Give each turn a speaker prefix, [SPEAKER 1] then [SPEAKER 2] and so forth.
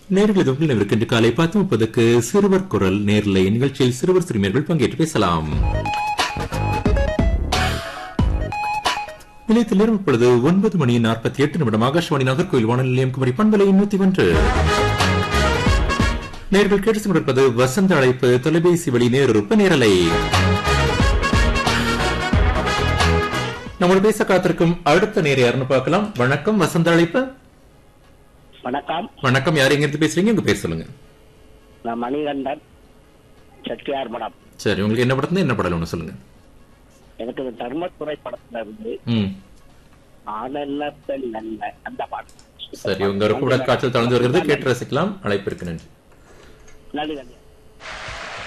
[SPEAKER 1] நேர்கள் இது உங்கள் இருக்கின்ற காலை பத்து முப்பதுக்கு சிறுவர் குரல் நேர்லை நிகழ்ச்சியில் சிறுவர் சிறுமியர்கள் பங்கேற்று பேசலாம் நிலையத்தில் நேரம் இப்பொழுது ஒன்பது மணி நாற்பத்தி எட்டு நிமிடம் ஆகாஷவாணி நாகர்கோயில் வானொலி நிலையம் குமரி பண்பலை நூத்தி ஒன்று நேர்கள் கேட்டு கொண்டிருப்பது வசந்த அழைப்பு தொலைபேசி வழி நேருப்ப நேரலை நம்மளோட பேச காத்திருக்கும் அடுத்த நேர் யாருன்னு பார்க்கலாம் வணக்கம் வசந்த அழைப்பு
[SPEAKER 2] வணக்கம்
[SPEAKER 1] வணக்கம் யார் எங்க இருந்து பேசுறீங்க உங்க பேர் சொல்லுங்க
[SPEAKER 2] நான் மணிகண்டன் செட்டியார் மடம்
[SPEAKER 1] சரி உங்களுக்கு என்ன படத்துல என்ன படம் ஒண்ணு சொல்லுங்க
[SPEAKER 2] எனக்கு இந்த தர்மத்துறை படத்துல இருந்து
[SPEAKER 1] ம்
[SPEAKER 2] ஆனல்ல பெண் நல்ல அந்த பாட்டு
[SPEAKER 1] சரி உங்க கூட காய்ச்சல் தளர்ந்து வருகிறது கேட்டு ரசிக்கலாம் அழைப்பு இருக்கு நன்றி
[SPEAKER 2] நன்றி நன்றி